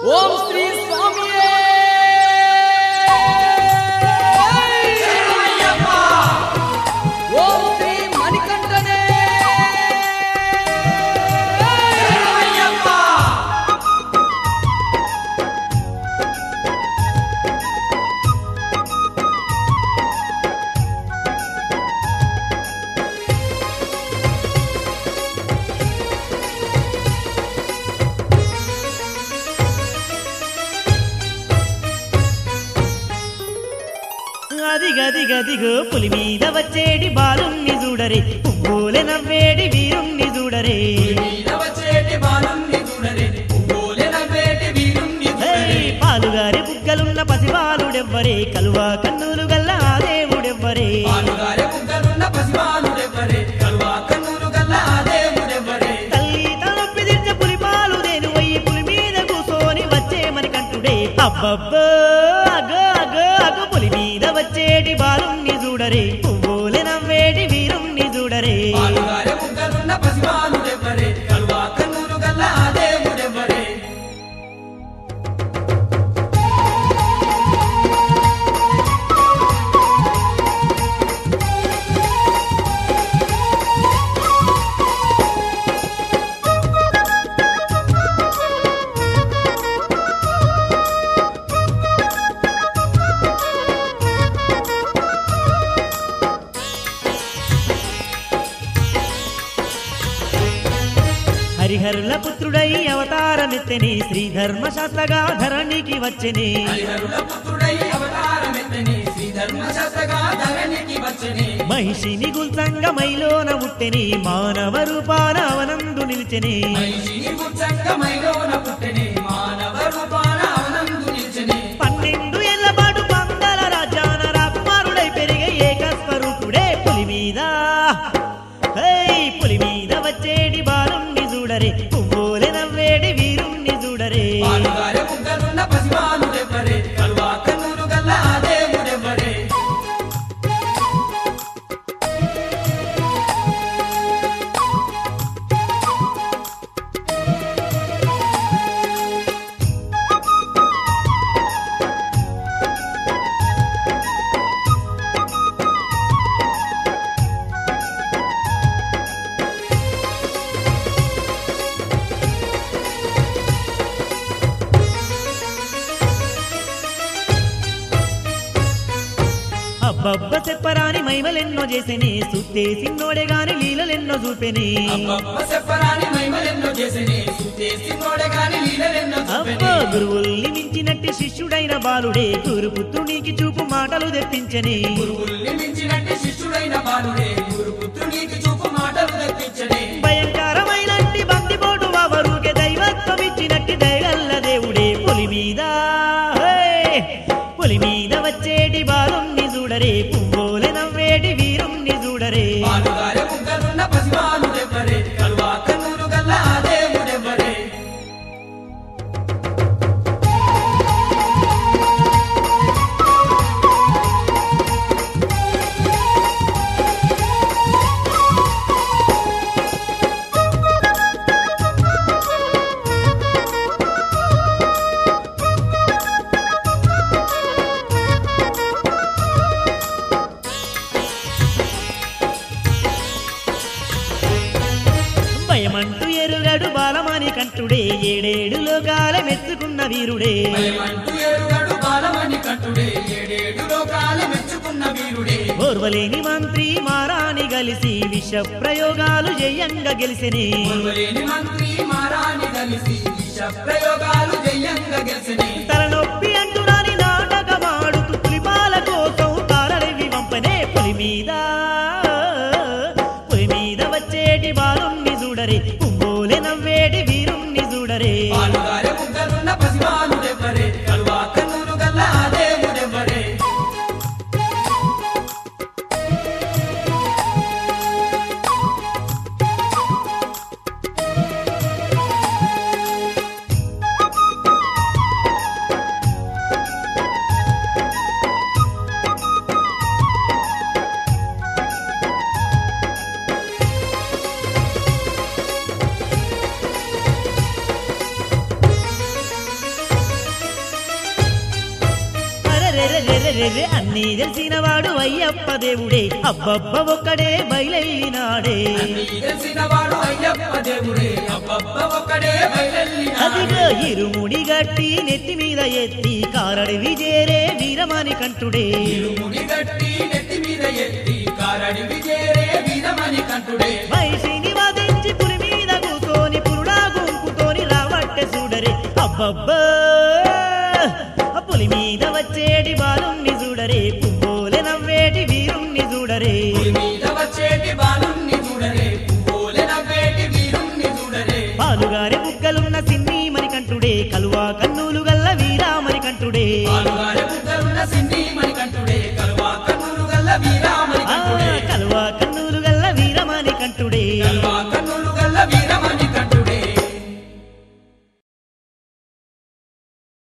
ఓం శ్రీ స్వామి ఓం శ్రీ మణికంఠనే అదిగదిగదిగో పులి మీద వచ్చేటి బాలుణ్ణి చూడరే పువ్వులే నవ్వేడి వీరుణ్ణి చూడరే వచ్చేటి బాలుణ్ణి చూడరే పువ్వులే నవ్వేటి వీరుణ్ణి హే, పాలుగారి బుగ్గలున్న పసిబాలుడెవ్వరే కలువా కన్నులు గల్ల ఆ దేవుడెవ్వరే పాలుగారే బుగ్గలున్న పసిబాలుడెవ్వరే కలువా కన్నులు గల్ల ఆ దేవుడెవ్వరే తల్లి తలొప్పి తీర్చ పులి పాలు దేను వయ్యి పులి మీద కూసోని వచ్చే మరి కంటుడే అబ్బబ్బో అగో అగో అగో పులి మీద వచ్చేటి బాలుణ్ణి చూడరే పువ్వులే నవ్వేటి వీరుణ్ణి చూడరే పాలుగారే బుగ్గలున్న పసిబాలుడెవ్వరే కలువా కన్నులు గల్ల ఆ దేవుడెవ్వరే హరిహరుల పుత్రుడై అవతారమెత్తని శ్రీధర్మ శాస్త్రగా ధరణికి వచ్చెని హరిహరుల పుత్రుడై అవతారమెత్తని శ్రీ ధర్మశాస్త్రగా ధరణికి వచ్చని మహిషిని గుల్సంగ మైలోన ఉట్టెని మానవ రూపాన అవనందు నిలిచెని మనిషిని గుచ్చంగమైలోన పుట్టని మానవ రూపాన అవనందు నిల్చని పన్నెండు ఏళ్ల పాటు పందల రాజాన రాకుమారుడై పెరిగే ఏకస్వరూపుడే పులి మీద హై పులి మీద వచ్చేటి బాలుణ్ణి చూడరే పువ్వులే నవ్వేడి వీరుణ్ణి చూడరే పాలుగారే బుగ్గలున్న పసిబాలుడెవ్వరే కలువా కన్నులు గల్ల ఆ దేవుడెవ్వరే అబ్బబ్బ చెప్పరాని మైమలెన్నో చేసేని సుత్తే సిన్నోడే గాని లీలలెన్నో చూపెని అబ్బబ్బ చెప్పరాని మహిమలెన్నో చేసిని చేసి నోడగాని లీలలెన్నో అబ్బో చూపెని గురువుల్ని మించినట్టి శిష్యుడైన బాలుడే గురుపుత్రునికి చూపు మాటలు తెప్పించని గురువుల్ని మించినట్టి శిష్యుడైన బాలుడే గురు పుత్రునికి చూపు మాటలు తెప్పించని భయంకరమైనట్టి బందిపోటు వావరుకే దైవత్వం ఇచ్చినట్టి దయగల్ల దేవుడే పులి మీద హే! పులి మీద వచ్చేటి బాలుణ్ణి చూడరే పువ్వులే నవ్వేటి వీరుణ్ణి చూడరే పాలుగారే బుగ్గలున్న పసిబాలుడెవ్వరే కలువా కన్నులు గల్ల ఆ దేవుడెవ్వరే భయమంటూ ఎరుగడు బాలమని కంటుడే ఏడేడు లోకాల మెచ్చుకున్న వీరుడే భయమంటూ ఏడుగడు బాలమణి కంటుడే ఏడేడు లోకాల మెచ్చుకున్న వీరుడే ఓర్వలేని మంత్రి మారాని కలిసి విష ప్రయోగాలు జయంగా గెలిసిని ఓర్వలేని మంత్రి మారాని కలిసి విష ప్రయోగాలు జయంగా గెలిచిని తలనొప్పి అంటున్నాని నాటకమాడుతూ పులిపాల కోసం తారడివి వంపనే పులి మీద పులి మీద వచ్చేటి బాలుణ్ణి చూడరే పువ్వులే నవ్వేటి వీరుణ్ణి చూడరే పాలుగారే బుగ్గలున్న పసిబాలుడెవ్వరే కలువా కన్నులు గల్ల ఆ దేవుడెవ్వరే అర్రెర్రె అన్నీ తెలిసిన వాడు అయ్యప్ప దేవుడే అబ్బబ్బ ఒక్కడే బయలైనాడే అన్నీ తెలిసిన వాడు అయ్యప్ప దేవుడే అబ్బబ్బ ఒక్కడే బయలెల్లినాడే. అదిగో ఇరుముడి గట్టి నెత్తి మీద ఎత్తి కారడి విజేరే వీరమణి కంటుడే ఇరుముడి గట్టి నెత్తి మీద ఎత్తి కారడి విజేరే వీరమణి కంటుడే మహిషిని వధించి పులి మీద కూతోని పురుడా గుంపుతోని రావట్టె చూడరే అబ్బబ్బా ఆ పులి మీద వచ్చేటి బాలుణ్ణి చూడరే పువ్వులే నవ్వేటి వీరుణ్ణి చూడరే పులి మీద వచ్చేటి బాలుణ్ణి చూడరే పువ్వులే నవ్వేటి వీరుణ్ణి చూడరే పాలుగారి బుగ్గలున్న సిన్ని